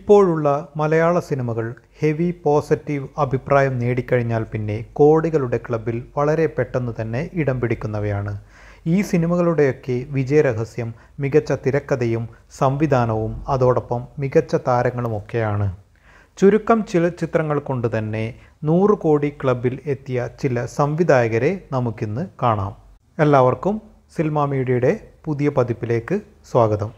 ഇപ്പോഴുള്ള മലയാള സിനിമകൾ ഹെവി പോസിറ്റീവ് അഭിപ്രായം നേടിക്കഴിഞ്ഞാൽ പിന്നെ കോടികളുടെ ക്ലബിൽ വളരെ പെട്ടെന്ന് തന്നെ ഇടം പിടിക്കുന്നവയാണ് ഈ സിനിമകളുടെയൊക്കെ വിജയരഹസ്യം മികച്ച തിരക്കഥയും സംവിധാനവും അതോടൊപ്പം മികച്ച താരങ്ങളുമൊക്കെയാണ് ചുരുക്കം ചില ചിത്രങ്ങൾ കൊണ്ട് തന്നെ നൂറ് കോടി ക്ലബിൽ എത്തിയ ചില സംവിധായകരെ നമുക്കിന്ന് കാണാം എല്ലാവർക്കും സിൽമ മീഡിയയുടെ പുതിയ പതിപ്പിലേക്ക് സ്വാഗതം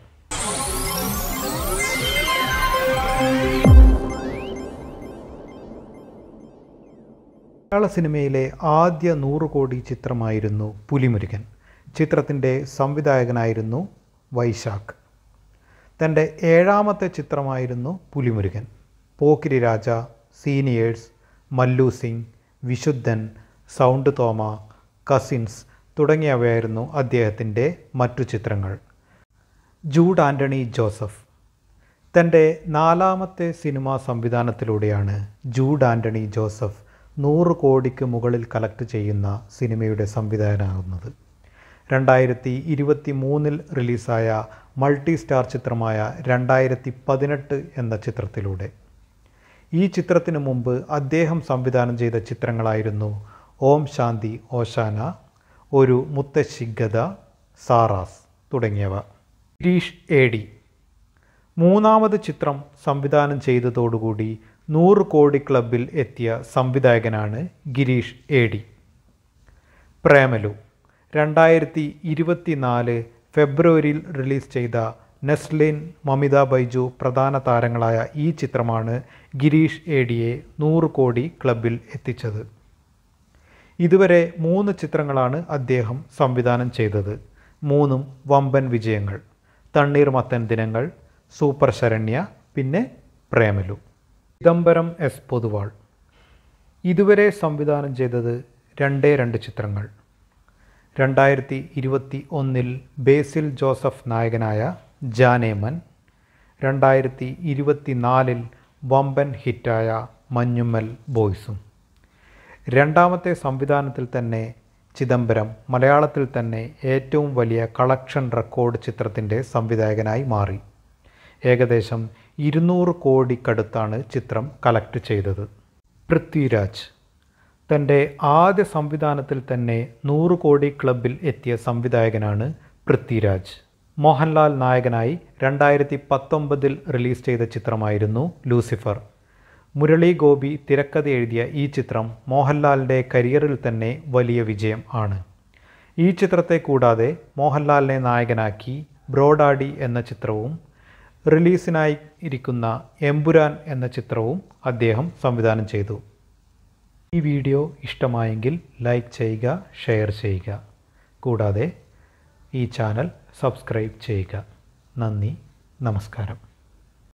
മലയാള സിനിമയിലെ ആദ്യ നൂറ് കോടി ചിത്രമായിരുന്നു പുലിമുരുകൻ ചിത്രത്തിൻ്റെ സംവിധായകനായിരുന്നു വൈശാഖ് തൻ്റെ ഏഴാമത്തെ ചിത്രമായിരുന്നു പുലിമുരുകൻ പോക്കിരി രാജ സീനിയേഴ്സ് മല്ലു സിംഗ് വിശുദ്ധൻ സൗണ്ട് തോമ കസിൻസ് തുടങ്ങിയവയായിരുന്നു അദ്ദേഹത്തിൻ്റെ മറ്റു ചിത്രങ്ങൾ ജൂഡ് ആൻ്റണി ജോസഫ് തൻ്റെ നാലാമത്തെ സിനിമാ സംവിധാനത്തിലൂടെയാണ് ജൂഡ് ആൻ്റണി ജോസഫ് നൂറ് കോടിക്ക് മുകളിൽ കളക്ട് ചെയ്യുന്ന സിനിമയുടെ സംവിധായകനാകുന്നത് രണ്ടായിരത്തി ഇരുപത്തി മൂന്നിൽ റിലീസായ മൾട്ടി സ്റ്റാർ ചിത്രമായ രണ്ടായിരത്തി പതിനെട്ട് എന്ന ചിത്രത്തിലൂടെ ഈ ചിത്രത്തിനു മുമ്പ് അദ്ദേഹം സംവിധാനം ചെയ്ത ചിത്രങ്ങളായിരുന്നു ഓം ശാന്തി ഓശാന ഒരു മുത്തശ്ശിഗത സാറാസ് തുടങ്ങിയവ ഗിരീഷ് എ ഡി മൂന്നാമത് ചിത്രം സംവിധാനം ചെയ്തതോടുകൂടി നൂറ് കോടി ക്ലബിൽ എത്തിയ സംവിധായകനാണ് ഗിരീഷ് എ ഡി പ്രേമലു രണ്ടായിരത്തി ഇരുപത്തി നാല് ഫെബ്രുവരിയിൽ റിലീസ് ചെയ്ത നെസ്ലിൻ മമിത ബൈജു പ്രധാന താരങ്ങളായ ഈ ചിത്രമാണ് ഗിരീഷ് എ ഡിയെ നൂറ് കോടി ക്ലബിൽ എത്തിച്ചത് ഇതുവരെ മൂന്ന് ചിത്രങ്ങളാണ് അദ്ദേഹം സംവിധാനം ചെയ്തത് മൂന്നും വമ്പൻ വിജയങ്ങൾ തണ്ണീർമത്തൻ ദിനങ്ങൾ സൂപ്പർ ശരണ്യ പിന്നെ പ്രേമലു ചിദംബരം എസ് പൊതുവാൾ ഇതുവരെ സംവിധാനം ചെയ്തത് രണ്ടേ രണ്ട് ചിത്രങ്ങൾ രണ്ടായിരത്തി ഇരുപത്തി ഒന്നിൽ ബേസിൽ ജോസഫ് നായകനായ ജാനേമൻ രണ്ടായിരത്തി ഇരുപത്തി നാലിൽ വമ്പൻ ഹിറ്റായ മഞ്ഞുമ്മൽ ബോയ്സും രണ്ടാമത്തെ സംവിധാനത്തിൽ തന്നെ ചിദംബരം മലയാളത്തിൽ തന്നെ ഏറ്റവും വലിയ കളക്ഷൻ റെക്കോർഡ് ചിത്രത്തിൻ്റെ സംവിധായകനായി മാറി ഏകദേശം ഇരുന്നൂറ് കോടിക്കടുത്താണ് ചിത്രം കളക്ട് ചെയ്തത് പൃഥ്വിരാജ് തൻ്റെ ആദ്യ സംവിധാനത്തിൽ തന്നെ നൂറ് കോടി ക്ലബിൽ എത്തിയ സംവിധായകനാണ് പൃഥ്വിരാജ് മോഹൻലാൽ നായകനായി രണ്ടായിരത്തി പത്തൊമ്പതിൽ റിലീസ് ചെയ്ത ചിത്രമായിരുന്നു ലൂസിഫർ മുരളി ഗോപി തിരക്കഥ എഴുതിയ ഈ ചിത്രം മോഹൻലാലിൻ്റെ കരിയറിൽ തന്നെ വലിയ വിജയം ആണ് ഈ ചിത്രത്തെ കൂടാതെ മോഹൻലാലിനെ നായകനാക്കി ബ്രോഡാഡി എന്ന ചിത്രവും റിലീസിനായി ഇരിക്കുന്ന എമ്പുരാൻ എന്ന ചിത്രവും അദ്ദേഹം സംവിധാനം ചെയ്തു ഈ വീഡിയോ ഇഷ്ടമായെങ്കിൽ ലൈക്ക് ചെയ്യുക ഷെയർ ചെയ്യുക കൂടാതെ ഈ ചാനൽ സബ്സ്ക്രൈബ് ചെയ്യുക നന്ദി നമസ്കാരം